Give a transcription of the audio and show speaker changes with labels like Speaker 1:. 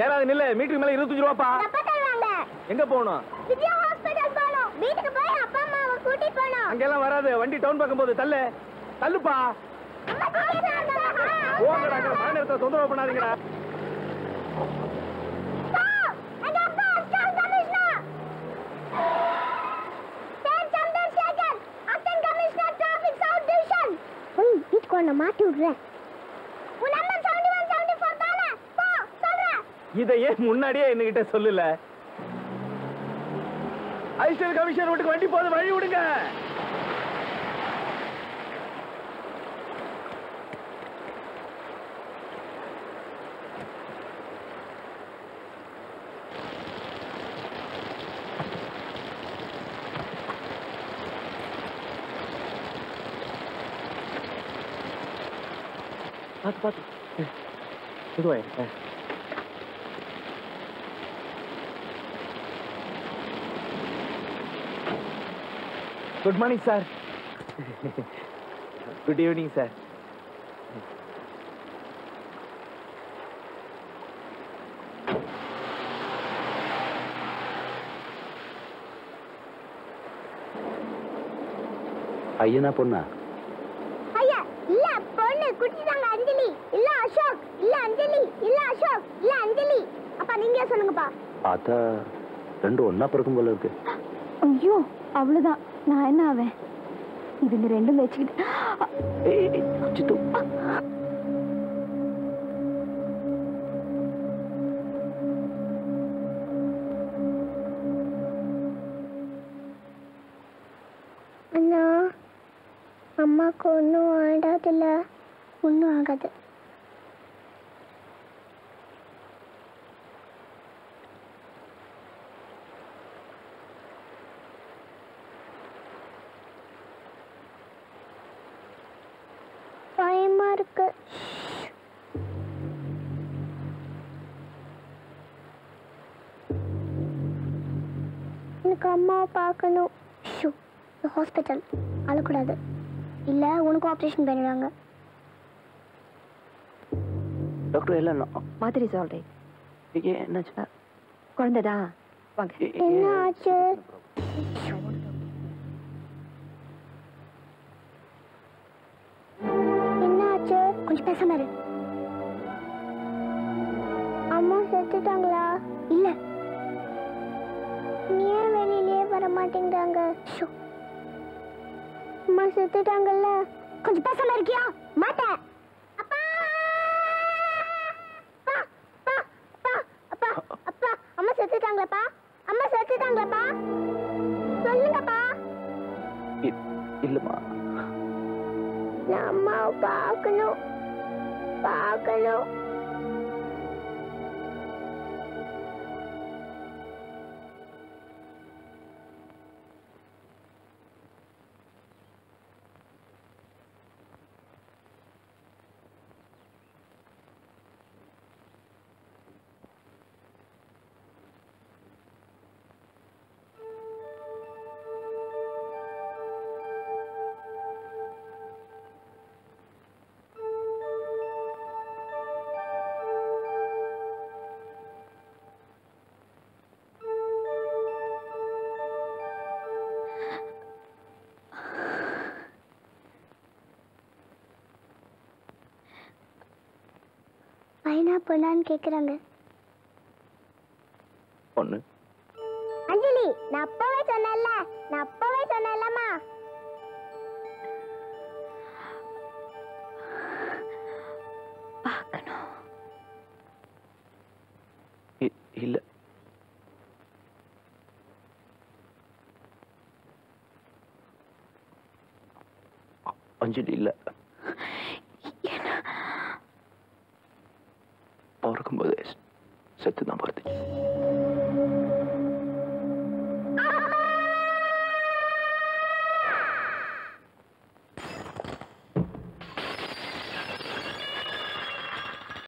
Speaker 1: ஏறாது நில்லு மீட்டருக்கு மேல இருபத்தஞ்சு ரூபாப்பா
Speaker 2: எப்ப தருவாங்க
Speaker 1: எங்க போகணும்
Speaker 2: விஜயா ஹாஸ்பிடல் போகணும் வீட்டுக்கு போய் அப்பா அம்மாவை கூட்டிட்டு போகணும்
Speaker 1: அங்கெல்லாம் வராது வண்டி டவுன் பக்கம் போகுது தள்ளு தள்ளுப்பா போங்கடா அங்க மழை நேரத்துல தொந்தரவு பண்ணாதீங்கடா
Speaker 2: மாட்டி விடுறேன் உன் number seventy one seventy four தானே போ சொல்றேன்
Speaker 1: இதை ஏன் முன்னாடியே என்கிட்ட சொல்லல ஐஸ்டர் கமிஷன் வீட்டுக்கு வண்டி போகுது வழி விடுங்க பார்த்து பார்த்து இதுவாய் good morning sir good evening sir
Speaker 3: பையனா பொண்ணா
Speaker 2: ஐயா இல்ல பொண்ணு குட்டிட்டாங்க அஞ்சலி இல்ல அசோக் இல்ல அஞ்சலி இல்ல அசோக் இல்ல அஞ்சலி அப்பா நீங்க சொல்லுங்கப்பா
Speaker 3: பார்த்தா ரெண்டும் ஒண்ணா பிறக்கும் போல இருக்கு
Speaker 4: ஐயோ அவ்வளவுதான் நான் என்ன ஆவேன் இதுங்க ரெண்டும் வச்சுக்கிட்டு
Speaker 3: ஏய், ஏய், சித்து
Speaker 2: அண்ணா அம்மாக்கு ஒன்றும் ஆடாதுல்ல ஒன்றும் ஆகாது பயமா இருக்கு எனக்கு அம்மாவை பார்க்கணும் ஷூ ஹாஸ்பிட்டல் அழக்கூடாது இல்லை உனக்கு ஆப்ரேஷன் பண்ணிடுவாங்க
Speaker 3: டாக்டர் எல்லாம் நா-
Speaker 4: மாதிரி சொல்றேன்
Speaker 3: ஏய், ஏய், என்னாச்சு
Speaker 4: குழந்தைதா வாங்க
Speaker 3: ஏய், ஏய்,
Speaker 2: என்ன
Speaker 3: ஏய்.
Speaker 2: ஆச்சு என்ன ஆச்சு கொஞ்சம் பேசாம இரு அம்மா செத்துட்டாங்களா இல்ல நீ ஏன் வெளியிலேயே வர மாட்டேங்கிறாங்க ஷோ. அம்மா செத்துட்டாங்கல்ல கொஞ்சம் பேசாம இருக்கியா மாட்டேன் அப்பா அப்பா அப்பா அப்பா அப்பா அப்பா அம்மா செத்துட்டாங்களாப்பா அம்மா செத்துட்டாங்களாப்பா சொல்லுங்கப்பா
Speaker 3: இ- இல்லம்மா
Speaker 2: நான் அம்மாவை பார்க்கணும் பார்க்கணும் பையனா பொண்ணான்னு கேக்குறாங்க
Speaker 3: பொண்ணு
Speaker 2: அஞ்சலி நான் அப்பவே சொன்னேன்ல நான் அப்பவே சொன்னேன்லம்மா
Speaker 4: பார்க்கணும்
Speaker 3: இ- இல்ல அ- அஞ்சலி இல்ல பிறக்கும்போது செத்து தான் பிறந்துச்சு